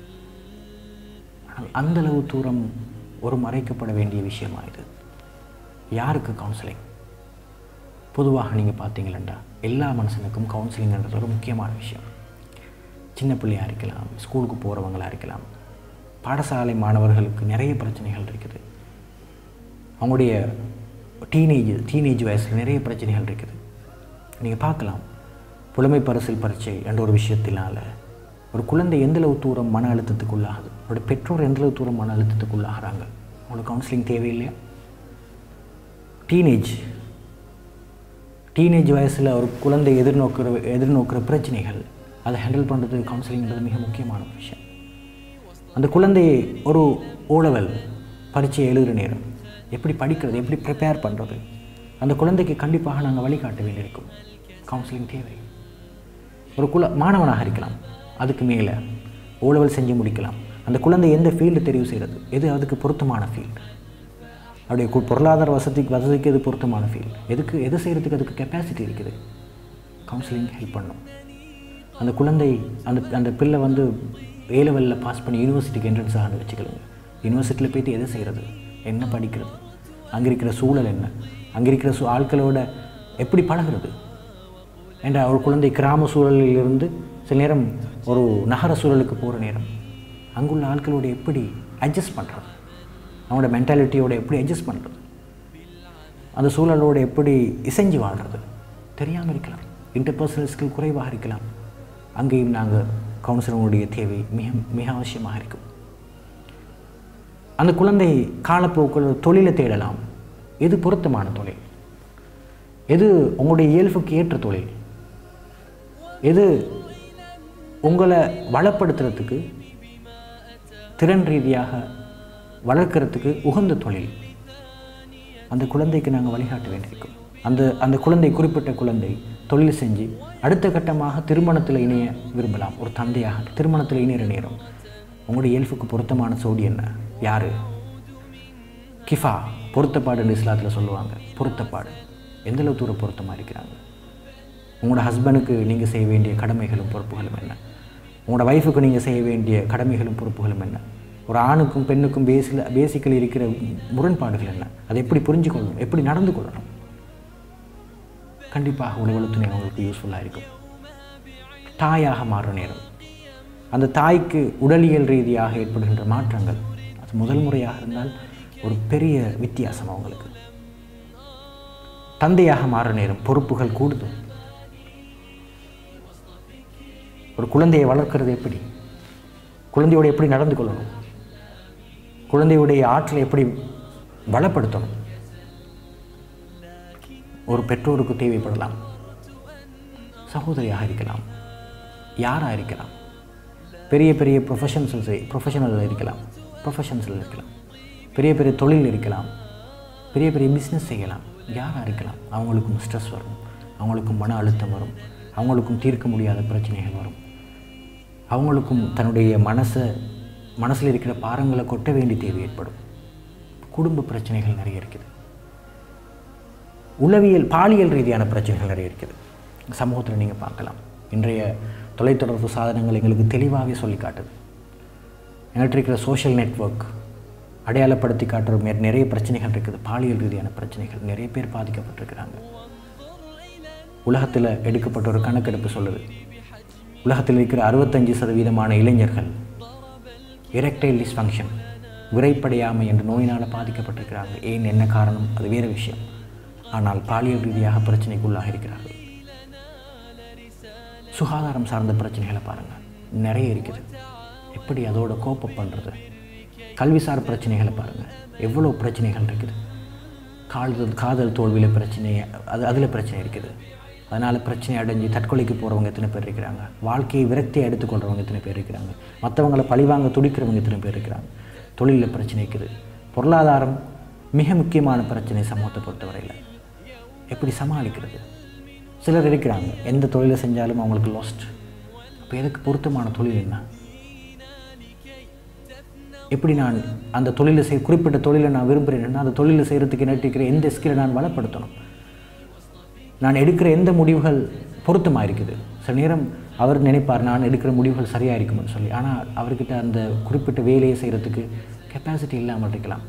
ஆனால் அந்த அளவு தூரம் ஒரு மறைக்கப்பட வேண்டிய விஷயமா இது யாருக்கு கவுன்சிலிங் பொதுவாக நீங்கள் பார்த்தீங்களா எல்லா மனுஷனுக்கும் கவுன்சிலிங்ன்றது ஒரு முக்கியமான விஷயம் சின்ன பிள்ளையாக இருக்கலாம் ஸ்கூலுக்கு போகிறவங்களாக இருக்கலாம் பாடசாலை மாணவர்களுக்கு நிறைய பிரச்சனைகள் இருக்குது அவங்களுடைய டீனேஜ் டீனேஜ் வயசில் நிறைய பிரச்சனைகள் இருக்குது நீங்கள் பார்க்கலாம் புலமை பரிசில் பரீட்சை என்ற ஒரு விஷயத்தினால ஒரு குழந்தை எந்தளவு தூரம் மன அழுத்தத்துக்குள்ளாகுது அவருடைய பெற்றோர் எந்தளவு தூரம் மன அழுத்தத்துக்குள்ளாகிறாங்க அவங்களுக்கு கவுன்சிலிங் தேவையில்லையா டீனேஜ் டீனேஜ் வயசில் ஒரு குழந்தை எதிர்நோக்கிற எதிர்நோக்கிற பிரச்சனைகள் அதை ஹேண்டில் பண்ணுறது கவுன்சிலிங்கிறது மிக முக்கியமான ஒரு விஷயம் அந்த குழந்தையை ஒரு ஓலவல் பரீட்சை எழுதுகிற நேரம் எப்படி படிக்கிறது எப்படி ப்ரிப்பேர் பண்ணுறது அந்த குழந்தைக்கு கண்டிப்பாக நாங்கள் வழிகாட்ட வேண்டியிருக்கும் கவுன்சிலிங் தேவை ஒரு குல மாணவனாக இருக்கலாம் அதுக்கு மேலே ஓலவல் செஞ்சு முடிக்கலாம் அந்த குழந்தை எந்த ஃபீல்டு தெரிவு செய்கிறது எது அதுக்கு பொருத்தமான ஃபீல்டு அவருடைய கு- பொருளாதார வசதிக்கு வசதிக்கு எது பொருத்தமான ஃபீல்டு எதுக்கு எது செய்கிறதுக்கு அதுக்கு கெப்பாசிட்டி இருக்குது கவுன்சிலிங் ஹெல்ப் பண்ணும் அந்த குழந்தை அந்த அந்த பிள்ளை வந்து ஏ லெவலில் பாஸ் பண்ணி யூனிவர்சிட்டிக்கு என்ட்ரன்ஸ் ஆகணும் வச்சுக்கலுங்க யூனிவர்சிட்டியில் போயிட்டு எதை செய்கிறது என்ன படிக்கிறது அங்கே இருக்கிற சூழல் என்ன அங்கே இருக்கிற சூ ஆட்களோட எப்படி பழகுறது என்ற ஒரு குழந்தை கிராம சூழலில் இருந்து சில நேரம் ஒரு நகர சூழலுக்கு போகிற நேரம் அங்குள்ள ஆட்களோட எப்படி அட்ஜஸ்ட் பண்ணுறது அவங்களோட மென்டாலிட்டியோட எப்படி அட்ஜஸ்ட் பண்ணுறது அந்த சூழலோட எப்படி இசைஞ்சு வாழ்கிறது தெரியாமல் இருக்கலாம் இன்டர்பர்சனல் ஸ்கில் குறைவாக இருக்கலாம் அங்கேயும் நாங்கள் கவுன்சிலருடைய தேவை மிக மிக அவசியமாக இருக்கும் அந்த குழந்தை காலப்போக்கில் தொழிலை தேடலாம் எது பொருத்தமான தொழில் எது உங்களுடைய இயல்புக்கு ஏற்ற தொழில் எது உங்களை வளப்படுத்துறதுக்கு திறன் ரீதியாக வளர்க்கறதுக்கு உகந்த தொழில் அந்த குழந்தைக்கு நாங்கள் வழிகாட்ட வேண்டியிருக்கோம் அந்த அந்த குழந்தை குறிப்பிட்ட குழந்தை தொழில் செஞ்சு அடுத்த கட்டமாக திருமணத்தில் இணைய விரும்பலாம் ஒரு தந்தையாக திருமணத்தில் இணையிற நேரம் உங்களுடைய இயல்புக்கு பொருத்தமான சோடி என்ன யார் கிஃபா பொருத்தப்பாடுன்னு இஸ்லாத்தில் சொல்லுவாங்க பொருத்தப்பாடு எந்தளவு தூரம் பொருத்தமாக இருக்கிறாங்க உங்களோட ஹஸ்பண்டுக்கு நீங்கள் செய்ய வேண்டிய கடமைகளும் பொறுப்புகளும் என்ன உங்களோட ஒய்ஃபுக்கு நீங்கள் செய்ய வேண்டிய கடமைகளும் பொறுப்புகளும் என்ன ஒரு ஆணுக்கும் பெண்ணுக்கும் பேசில் பேசிக்கலி இருக்கிற முரண்பாடுகள் என்ன அதை எப்படி புரிஞ்சு கொள்ளணும் எப்படி நடந்து கொள்ளணும் கண்டிப்பாக உணவழுத்துணை அவங்களுக்கு யூஸ்ஃபுல்லாக இருக்கும் தாயாக மாறுற நேரம் அந்த தாய்க்கு உடலியல் ரீதியாக ஏற்படுகின்ற மாற்றங்கள் அது முதல் முறையாக இருந்தால் ஒரு பெரிய வித்தியாசம் அவங்களுக்கு தந்தையாக மாறுற நேரம் பொறுப்புகள் கூடுதல் ஒரு குழந்தையை வளர்க்கிறது எப்படி குழந்தையோட எப்படி நடந்து கொள்ளணும் குழந்தையுடைய ஆற்றலை எப்படி பலப்படுத்தணும் ஒரு பெற்றோருக்கு தேவைப்படலாம் சகோதரியாக இருக்கலாம் யாராக இருக்கலாம் பெரிய பெரிய ப்ரொஃபஷன்ஸில் ப்ரொஃபஷனல் இருக்கலாம் ப்ரொஃபஷன்ஸில் இருக்கலாம் பெரிய பெரிய தொழில் இருக்கலாம் பெரிய பெரிய பிஸ்னஸ் செய்யலாம் யாராக இருக்கலாம் அவங்களுக்கும் ஸ்ட்ரெஸ் வரும் அவங்களுக்கும் மன அழுத்தம் வரும் அவங்களுக்கும் தீர்க்க முடியாத பிரச்சனைகள் வரும் அவங்களுக்கும் தன்னுடைய மனசை மனசில் இருக்கிற பாரங்களை கொட்ட வேண்டிய தேவை ஏற்படும் குடும்ப பிரச்சனைகள் நிறைய இருக்குது உளவியல் பாலியல் ரீதியான பிரச்சனைகள் நிறைய இருக்குது சமூகத்தில் நீங்கள் பார்க்கலாம் இன்றைய தொலைத்தொடர்பு சாதனங்கள் எங்களுக்கு தெளிவாகவே சொல்லி காட்டுது எங்கள்கிட்ட இருக்கிற சோஷியல் நெட்வொர்க் அடையாளப்படுத்தி காட்டுற மே- நிறைய பிரச்சனைகள் இருக்குது பாலியல் ரீதியான பிரச்சனைகள் நிறைய பேர் பாதிக்கப்பட்டிருக்கிறாங்க உலகத்தில் எடுக்கப்பட்ட ஒரு கணக்கெடுப்பு சொல்லுது உலகத்தில் இருக்கிற அறுபத்தஞ்சு சதவீதமான இளைஞர்கள் எரெக்டைல் டிஸ்ஃபங்க்ஷன் விரைப்படையாமை என்ற நோயினால் பாதிக்கப்பட்டிருக்கிறாங்க ஏன் என்ன காரணம் அது வேறு விஷயம் ஆனால் பாலியல் ரீதியாக பிரச்சனைக்குள்ளாக இருக்கிறார்கள் சுகாதாரம் சார்ந்த பிரச்சனைகளை பாருங்கள் நிறைய இருக்குது எப்படி அதோட கோப்பப் பண்ணுறது கல்விசார் பிரச்சனைகளை பாருங்கள் எவ்வளோ பிரச்சனைகள் இருக்குது காதல் காதல் தோல்வியில் பிரச்சனை அது அதில் பிரச்சனை இருக்குது அதனால் பிரச்சனை அடைஞ்சு தற்கொலைக்கு போகிறவங்க எத்தனை பேர் இருக்கிறாங்க வாழ்க்கையை விரக்தியை எடுத்துக்கொள்கிறவங்க எத்தனை பேர் இருக்கிறாங்க மற்றவங்களை பழிவாங்க துடிக்கிறவங்க எத்தனை பேர் இருக்கிறாங்க தொழிலில் பிரச்சனை இருக்குது பொருளாதாரம் மிக முக்கியமான பிரச்சனை சமூகத்தை பொறுத்தவரையில் எப்படி சமாளிக்கிறது சிலர் இருக்கிறாங்க எந்த தொழிலை செஞ்சாலும் அவங்களுக்கு லாஸ்ட் அப்போ எதுக்கு பொருத்தமான தொழில் என்ன எப்படி நான் அந்த தொழிலை செய் குறிப்பிட்ட தொழிலை நான் விரும்புகிறேன்னா அந்த தொழிலை செய்கிறதுக்கு என்ன எந்த ஸ்கில்லை நான் வளப்படுத்தணும் நான் எடுக்கிற எந்த முடிவுகள் பொருத்தமாக இருக்குது சில நேரம் அவர் நினைப்பார் நான் எடுக்கிற முடிவுகள் சரியாக இருக்கும்னு சொல்லி ஆனால் அவர்கிட்ட அந்த குறிப்பிட்ட வேலையை செய்கிறதுக்கு கெப்பாசிட்டி இல்லாமல் இருக்கலாம்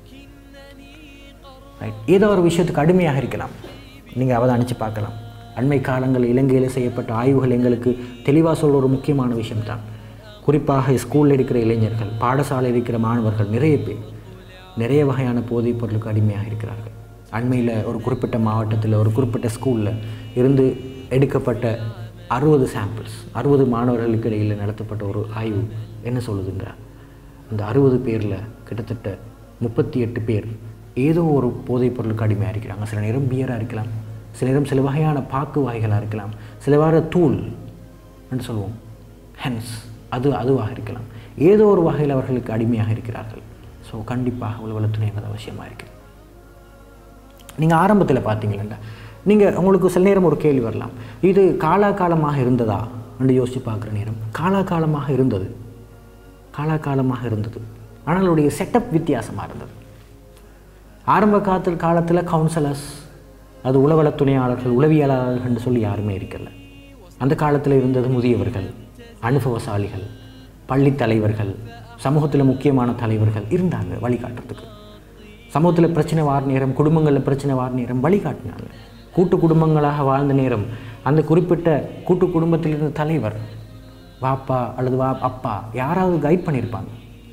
ரைட் ஏதோ ஒரு விஷயத்துக்கு அடிமையாக இருக்கலாம் நீங்கள் அவதானித்து பார்க்கலாம் அண்மை காலங்கள் இலங்கையில் செய்யப்பட்ட ஆய்வுகள் எங்களுக்கு தெளிவாக சொல்ல ஒரு முக்கியமான விஷயம்தான் குறிப்பாக ஸ்கூலில் இருக்கிற இளைஞர்கள் பாடசாலையில் இருக்கிற மாணவர்கள் நிறைய பேர் நிறைய வகையான போதைப் பொருளுக்கு அடிமையாக இருக்கிறார்கள் அண்மையில் ஒரு குறிப்பிட்ட மாவட்டத்தில் ஒரு குறிப்பிட்ட ஸ்கூலில் இருந்து எடுக்கப்பட்ட அறுபது சாம்பிள்ஸ் அறுபது மாணவர்களுக்கு இடையில் நடத்தப்பட்ட ஒரு ஆய்வு என்ன சொல்லுதுங்க அந்த அறுபது பேரில் கிட்டத்தட்ட முப்பத்தி எட்டு பேர் ஏதோ ஒரு போதைப் பொருளுக்கு அடிமையாக இருக்கிறாங்க சில நேரம் பியராக இருக்கலாம் சில நேரம் சில வகையான பாக்கு வகைகளாக இருக்கலாம் சில வகை தூள் என்று சொல்லுவோம் ஹென்ஸ் அது அதுவாக இருக்கலாம் ஏதோ ஒரு வகையில் அவர்களுக்கு அடிமையாக இருக்கிறார்கள் ஸோ கண்டிப்பாக உளவலத்துணை என்பது அவசியமாக இருக்குது நீங்கள் ஆரம்பத்தில் பார்த்தீங்களா நீங்கள் உங்களுக்கு சில நேரம் ஒரு கேள்வி வரலாம் இது காலாகாலமாக இருந்ததா என்று யோசித்து பார்க்குற நேரம் காலாகாலமாக இருந்தது காலாகாலமாக இருந்தது ஆனால் அதனுடைய செட்டப் வித்தியாசமாக இருந்தது ஆரம்ப காலத்தில் காலத்தில் கவுன்சிலர்ஸ் அது உளவளத் துணையாளர்கள் உளவியலாளர்கள் என்று சொல்லி யாருமே இருக்கல அந்த காலத்தில் இருந்தது முதியவர்கள் அனுபவசாலிகள் பள்ளி தலைவர்கள் சமூகத்தில் முக்கியமான தலைவர்கள் இருந்தாங்க வழிகாட்டுறதுக்கு சமூகத்தில் பிரச்சனை வார நேரம் குடும்பங்களில் பிரச்சனை வார நேரம் வழிகாட்டினாங்க கூட்டு குடும்பங்களாக வாழ்ந்த நேரம் அந்த குறிப்பிட்ட கூட்டு குடும்பத்தில் இருந்த தலைவர் வாப்பா அல்லது வா அப்பா யாராவது கைட் பண்ணியிருப்பாங்க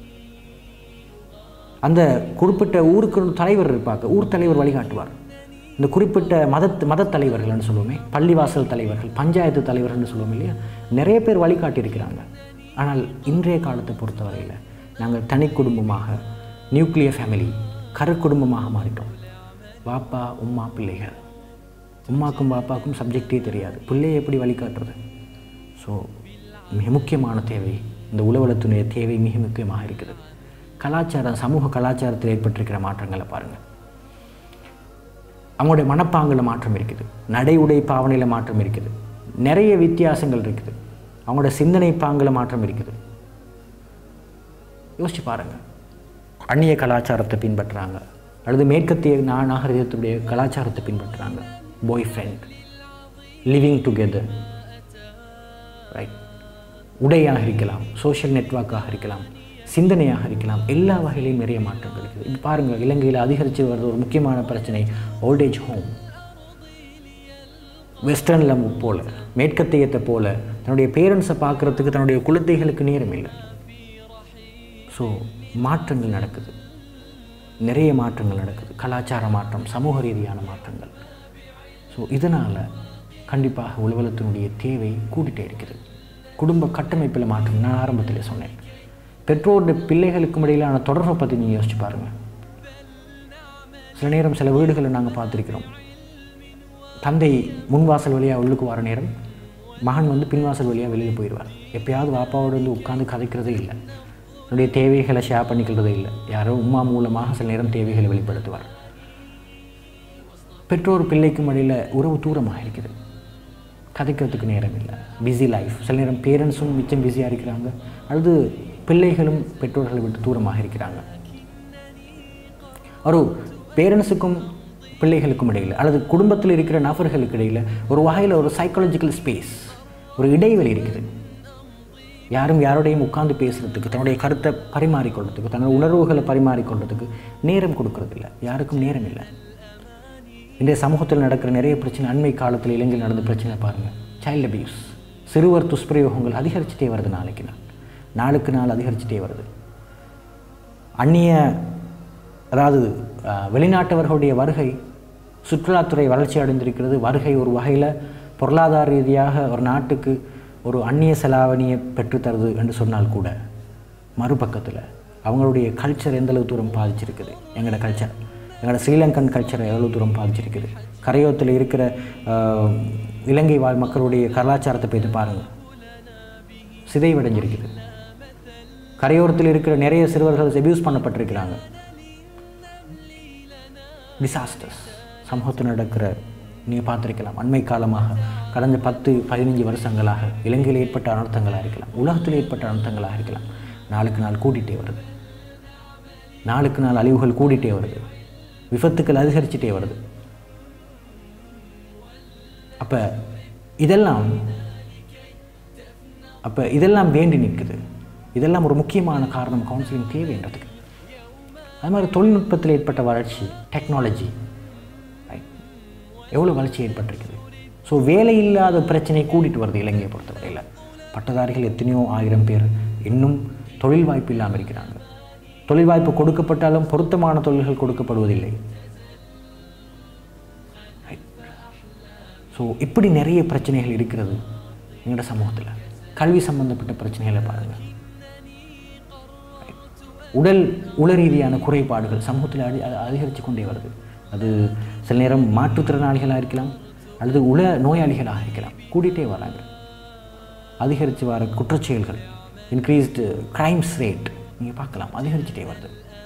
அந்த குறிப்பிட்ட ஊருக்கு ஒரு தலைவர் இருப்பாங்க ஊர் தலைவர் வழிகாட்டுவார் இந்த குறிப்பிட்ட மத மத தலைவர்கள்னு சொல்லுவோமே பள்ளிவாசல் தலைவர்கள் பஞ்சாயத்து தலைவர்கள்னு சொல்லுவோம் இல்லையா நிறைய பேர் வழிகாட்டியிருக்கிறாங்க ஆனால் இன்றைய காலத்தை பொறுத்தவரையில் நாங்கள் தனி குடும்பமாக நியூக்ளியர் ஃபேமிலி கரு குடும்பமாக மாறிட்டோம் வாப்பா உம்மா பிள்ளைகள் உம்மாக்கும் பாப்பாக்கும் சப்ஜெக்டே தெரியாது பிள்ளையை எப்படி வழிகாட்டுறது ஸோ மிக முக்கியமான தேவை இந்த உளவளத்துடைய தேவை மிக முக்கியமாக இருக்கிறது கலாச்சாரம் சமூக கலாச்சாரத்தில் ஏற்பட்டிருக்கிற மாற்றங்களை பாருங்கள் அவங்களுடைய மனப்பாங்கில் மாற்றம் இருக்குது நடை உடை பாவனையில் மாற்றம் இருக்குது நிறைய வித்தியாசங்கள் இருக்குது அவங்களோட சிந்தனை பாங்கில் மாற்றம் இருக்குது யோசிச்சு பாருங்கள் அந்நிய கலாச்சாரத்தை பின்பற்றுறாங்க அல்லது மேற்கத்திய நா நாகரிகத்துடைய கலாச்சாரத்தை பின்பற்றுறாங்க boyfriend living together right உடையாக இருக்கலாம் சோஷியல் நெட்வொர்க்காக இருக்கலாம் சிந்தனையாக இருக்கலாம் எல்லா வகையிலையும் நிறைய மாற்றங்கள் இருக்குது இப்போ பாருங்கள் இலங்கையில் அதிகரித்து வருது ஒரு முக்கியமான பிரச்சனை ஓல்டேஜ் ஹோம் வெஸ்டர்னில் போல மேற்கத்தியத்தை போல தன்னுடைய பேரண்ட்ஸை பார்க்குறதுக்கு தன்னுடைய குழந்தைகளுக்கு நேரம் இல்லை ஸோ மாற்றங்கள் நடக்குது நிறைய மாற்றங்கள் நடக்குது கலாச்சார மாற்றம் சமூக ரீதியான மாற்றங்கள் ஸோ இதனால் கண்டிப்பாக உலகத்தினுடைய தேவை கூட்டிகிட்டே இருக்குது குடும்ப கட்டமைப்பில் மாற்றம் நான் ஆரம்பத்தில் சொன்னேன் பெற்றோருடைய பிள்ளைகளுக்கும் இடையிலான தொடர்பை பற்றி நீங்கள் யோசிச்சு பாருங்கள் சில நேரம் சில வீடுகளை நாங்கள் பார்த்துருக்கிறோம் தந்தை முன்வாசல் வழியாக உள்ளுக்கு வர நேரம் மகன் வந்து பின்வாசல் வழியாக வெளியில் போயிடுவார் எப்பயாவது வாப்பாவோட வந்து உட்காந்து கதைக்கிறதே இல்லை என்னுடைய தேவைகளை ஷேர் பண்ணிக்கிறதே இல்லை யாரோ உமா மூலமாக சில நேரம் தேவைகளை வெளிப்படுத்துவார் பெற்றோர் பிள்ளைக்கும் இடையில் உறவு தூரமாக இருக்குது கதைக்கிறதுக்கு நேரம் இல்லை பிஸி லைஃப் சில நேரம் பேரண்ட்ஸும் மிச்சம் பிஸியாக இருக்கிறாங்க அல்லது பிள்ளைகளும் பெற்றோர்களை விட்டு தூரமாக இருக்கிறாங்க ஒரு பேரண்ட்ஸுக்கும் பிள்ளைகளுக்கும் இடையில் அல்லது குடும்பத்தில் இருக்கிற நபர்களுக்கு இடையில் ஒரு வகையில் ஒரு சைக்காலஜிக்கல் ஸ்பேஸ் ஒரு இடைவெளி இருக்குது யாரும் யாரோடையும் உட்கார்ந்து பேசுகிறதுக்கு தன்னுடைய கருத்தை பரிமாறிக்கொள்றதுக்கு தன்னுடைய உணர்வுகளை பரிமாறிக்கொள்றதுக்கு நேரம் கொடுக்கறதில்ல யாருக்கும் நேரம் இல்லை இன்றைய சமூகத்தில் நடக்கிற நிறைய பிரச்சனை அண்மை காலத்தில் இலங்கையில் நடந்த பிரச்சனை பாருங்கள் சைல்டு அபியூஸ் சிறுவர் துஷ்பிரயோகங்கள் அதிகரிச்சுட்டே வருது நாளைக்கு நாள் நாளுக்கு நாள் அதிகரிச்சுட்டே வருது அந்நிய அதாவது அஹ், வெளிநாட்டவர்களுடைய வருகை சுற்றுலாத்துறை வளர்ச்சி அடைந்திருக்கிறது வருகை ஒரு வகையில் பொருளாதார ரீதியாக ஒரு நாட்டுக்கு ஒரு அந்நிய செலாவணியை பெற்றுத்தருது என்று சொன்னால் கூட மறுபக்கத்தில் அவங்களுடைய கல்ச்சர் எந்த அளவு தூரம் பாதிச்சிருக்குது எங்களோட கல்ச்சர் எங்களோட ஸ்ரீலங்கன் கல்ச்சரை எவ்வளோ தூரம் பாதிச்சிருக்குது கரையோரத்தில் இருக்கிற அஹ், இலங்கை வாழ் மக்களுடைய கலாச்சாரத்தை போய்த்து பாருங்கள் சிதைவடைஞ்சிருக்குது கரையோரத்தில் இருக்கிற நிறைய சிறுவர்கள் அபியூஸ் பண்ணப்பட்டிருக்கிறாங்க டிசாஸ்டர்ஸ் சமூகத்தில் நடக்கிற நீங்கள் பார்த்துருக்கலாம் அண்மை காலமாக கடந்த பத்து பதினஞ்சு வருஷங்களாக இலங்கையில் ஏற்பட்ட அனர்த்தங்களாக இருக்கலாம் உலகத்தில் ஏற்பட்ட அனர்த்தங்களாக இருக்கலாம் நாளுக்கு நாள் கூட்டிகிட்டே வருது நாளுக்கு நாள் அழிவுகள் கூடிட்டே வருது விபத்துக்கள் அதிகரிச்சுட்டே வருது அப்போ இதெல்லாம் அப்போ இதெல்லாம் வேண்டி நிற்குது இதெல்லாம் ஒரு முக்கியமான காரணம் கவுன்சிலிங் தேவைன்றதுக்கு அது மாதிரி தொழில்நுட்பத்தில் ஏற்பட்ட வளர்ச்சி டெக்னாலஜி எவ்வளோ வளர்ச்சி ஏற்பட்டிருக்குது ஸோ வேலை இல்லாத பிரச்சனை கூட்டிகிட்டு வருது இலங்கையை பொறுத்தவரையில் பட்டதாரிகள் எத்தனையோ ஆயிரம் பேர் இன்னும் தொழில் வாய்ப்பு இல்லாமல் இருக்கிறாங்க தொழில் வாய்ப்பு கொடுக்கப்பட்டாலும் பொருத்தமான தொழில்கள் கொடுக்கப்படுவதில்லை ஸோ இப்படி நிறைய பிரச்சனைகள் இருக்கிறது எங்களோட சமூகத்தில் கல்வி சம்பந்தப்பட்ட பிரச்சனைகளை பாருங்கள் உடல் உள ரீதியான குறைபாடுகள் சமூகத்தில் அடி அதிகரித்து கொண்டே வருது அது சில நேரம் மாற்றுத்திறனாளிகளாக இருக்கலாம் அல்லது உள நோயாளிகளாக இருக்கலாம் கூட்டிகிட்டே வராங்க அதிகரித்து வர குற்றச்செயல்கள் இன்க்ரீஸ்டு க்ரைம்ஸ் ரேட் நீங்கள் பார்க்கலாம் அதிகரிச்சுட்டே வருது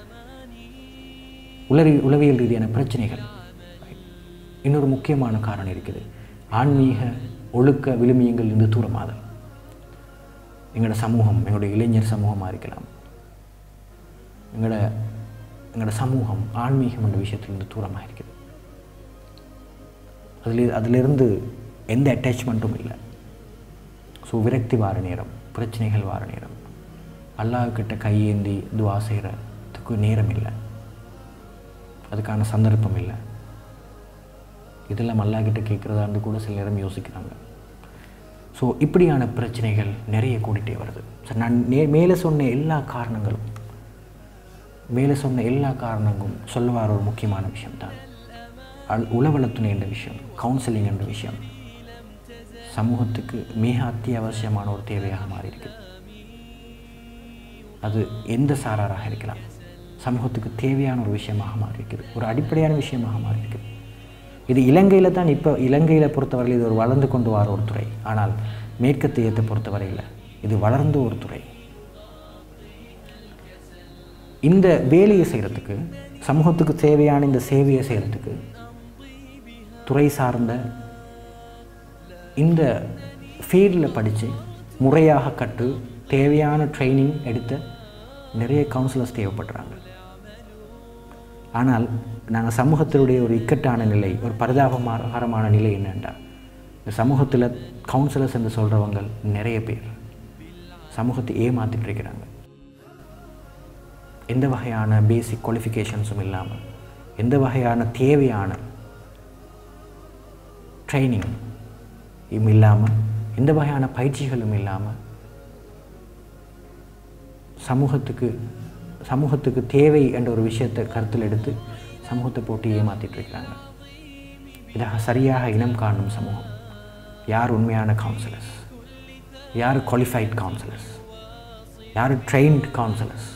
உளறி உளவியல் ரீதியான பிரச்சனைகள் இன்னொரு முக்கியமான காரணம் இருக்குது ஆன்மீக ஒழுக்க விழுமியங்கள் இருந்து தூரமாதல் எங்களோட சமூகம் எங்களுடைய இளைஞர் சமூகமாக இருக்கலாம் எங்களோட எங்களோட சமூகம் ஆன்மீகம் என்ற விஷயத்திலிருந்து தூரமாக இருக்குது அதில் அதிலிருந்து எந்த அட்டாச்மெண்ட்டும் இல்லை ஸோ விரக்தி வார நேரம் பிரச்சனைகள் வார நேரம் அல்லாஹ்கிட்ட கையேந்தி துவா செய்கிறதுக்கு நேரம் இல்லை அதுக்கான சந்தர்ப்பம் இல்லை இதெல்லாம் அல்லாஹ்கிட்ட கேட்குறதான்னு கூட சில நேரம் யோசிக்கிறாங்க ஸோ இப்படியான பிரச்சனைகள் நிறைய கூடிட்டே வருது சார் நான் நே மேலே சொன்ன எல்லா காரணங்களும் மேலே சொன்ன எல்லா காரணங்களும் சொல்ல வர ஒரு முக்கியமான விஷயம்தான் அல் உளவளத்துணை என்ற விஷயம் கவுன்சிலிங் என்ற விஷயம் சமூகத்துக்கு மிக அத்தியாவசியமான ஒரு தேவையாக மாறி இருக்கு அது எந்த சாராராக இருக்கலாம் சமூகத்துக்கு தேவையான ஒரு விஷயமாக மாறி இருக்குது ஒரு அடிப்படையான விஷயமாக மாறி இருக்குது இது இலங்கையில் தான் இப்போ இலங்கையில் பொறுத்தவரையில் இது ஒரு வளர்ந்து கொண்டு வர ஒரு துறை ஆனால் மேற்கத்தியத்தை பொறுத்தவரையில் இது வளர்ந்த ஒரு துறை இந்த வேலையை செய்கிறதுக்கு சமூகத்துக்கு தேவையான இந்த சேவையை செய்கிறதுக்கு துறை சார்ந்த இந்த ஃபீல்டில் படித்து முறையாக கற்று தேவையான ட்ரைனிங் எடுத்த நிறைய கவுன்சிலர்ஸ் தேவைப்படுறாங்க ஆனால் நாங்கள் சமூகத்தினுடைய ஒரு இக்கட்டான நிலை ஒரு பரிதாபகரமான நிலை என்னென்றா இந்த சமூகத்தில் கவுன்சிலர்ஸ் என்று சொல்கிறவங்க நிறைய பேர் சமூகத்தை ஏமாத்திட்டு இருக்கிறாங்க எந்த வகையான பேசிக் குவாலிஃபிகேஷன்ஸும் இல்லாமல் எந்த வகையான தேவையான ட்ரைனிங் இல்லாமல் எந்த வகையான பயிற்சிகளும் இல்லாமல் சமூகத்துக்கு சமூகத்துக்கு தேவை என்ற ஒரு விஷயத்தை கருத்தில் எடுத்து சமூகத்தை போட்டு ஏமாத்திட்டு இருக்கிறாங்க இதாக சரியாக இனம் காணும் சமூகம் யார் உண்மையான கவுன்சிலர்ஸ் யார் குவாலிஃபைட் கவுன்சிலர்ஸ் யார் ட்ரெயின்ட் கவுன்சிலர்ஸ்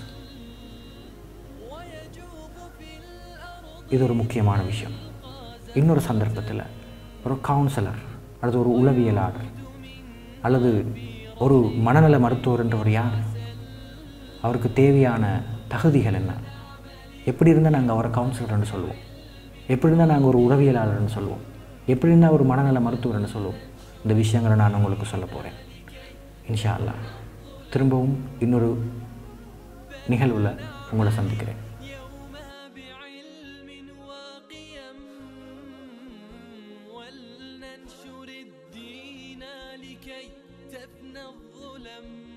இது ஒரு முக்கியமான விஷயம் இன்னொரு சந்தர்ப்பத்தில் ஒரு கவுன்சிலர் அல்லது ஒரு உளவியலாளர் அல்லது ஒரு மனநல மருத்துவர் என்றவர் யார் அவருக்கு தேவையான தகுதிகள் என்ன எப்படி இருந்தால் நாங்கள் அவரை கவுன்சிலர்னு சொல்லுவோம் எப்படி இருந்தால் நாங்கள் ஒரு உளவியலாளர்னு சொல்லுவோம் எப்படி இருந்தால் ஒரு மனநல மருத்துவர்னு சொல்லுவோம் இந்த விஷயங்களை நான் உங்களுக்கு சொல்ல போகிறேன் இன்ஷா அல்லாஹ் திரும்பவும் இன்னொரு நிகழ்வில் உங்களை சந்திக்கிறேன் يوم بعلم وقيم ولننشر الدين لكي تفنى الظلم